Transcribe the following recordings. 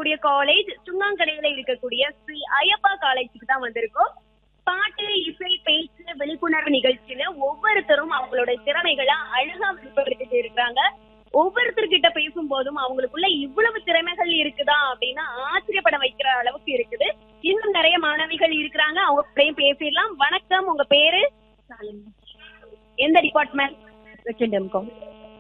இருக்கக்கூடிய காலேஜ் சுங்காங்கடையில இருக்கக்கூடிய ஸ்ரீ ஐயப்பா காலேஜுக்கு தான் வந்திருக்கோம் பாட்டு இசை பேச்சு விழிப்புணர்வு நிகழ்ச்சியில ஒவ்வொருத்தரும் அவங்களோட திறமைகளை அழகா வெளிப்படுத்திட்டு இருக்காங்க ஒவ்வொருத்தர்கிட்ட பேசும்போதும் அவங்களுக்குள்ள இவ்வளவு திறமைகள் இருக்குதா அப்படின்னா ஆச்சரியப்பட வைக்கிற அளவுக்கு இருக்குது இன்னும் நிறைய மாணவிகள் இருக்கிறாங்க அவங்க கூடயும் பேசிடலாம் வணக்கம் உங்க பேரு எந்த டிபார்ட்மெண்ட் செகண்ட் எம்காம்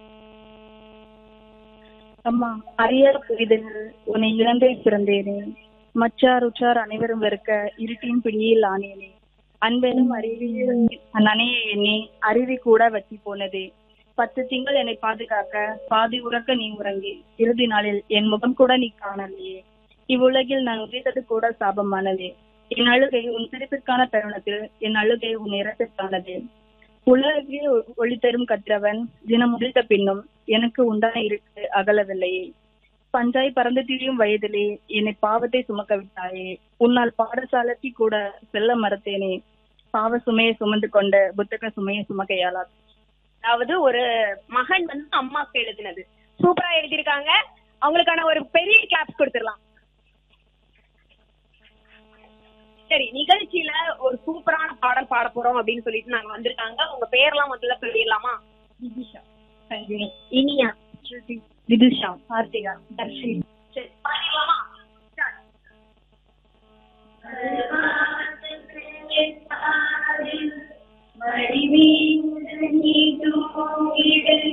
அம்மா அரியர் புரிதல் உன்னை இழந்தே பிறந்தேனே மச்சார் உச்சார் அனைவரும் வெறுக்க இருட்டின் பிடியில் ஆனேனே அன்பெனும் அறிவியில் நனைய எண்ணி அருவி கூட வத்தி போனதே பத்து திங்கள் என்னை பாதுகாக்க பாதி உறக்க நீ உறங்கி இறுதி நாளில் என் முகம் கூட நீ காணலையே இவ்வுலகில் நான் உதித்தது கூட சாபமானதே என் அழுகை உன் சிரிப்பிற்கான தருணத்தில் என் அழுகை உன் இறப்பிற்கானது உலகில் ஒளி தரும் கற்றவன் தினம் முடித்த பின்னும் எனக்கு உண்டான இருக்கு அகலவில்லையே பஞ்சாய் பறந்து திரியும் வயதிலே என்னை பாவத்தை சுமக்க விட்டாயே உன்னால் பாடசாலைக்கு கூட செல்ல மறுத்தேனே பாவ சுமையை சுமந்து கொண்ட புத்தக சுமையை சுமக்க இயலாது அதாவது ஒரு மகன் வந்து அம்மாக்கு எழுதினது சூப்பரா எழுதியிருக்காங்க அவங்களுக்கான ஒரு பெரிய கிளாப்ஸ் கொடுத்துடலாம் சரி நிகழ்ச்சியில ஒரு சூப்பரான பாடல் பாட போறோம் அப்படின்னு சொல்லிட்டு நாங்க வந்திருக்காங்க உங்க பேர்லாம் முதல்ல சொல்லிடலாமா விதிஷா சஞ்சீவி இனியா ஸ்ருதி விதுஷா ஆர்த்திகா தர்ஷி சரி பாடிடலாமா Start.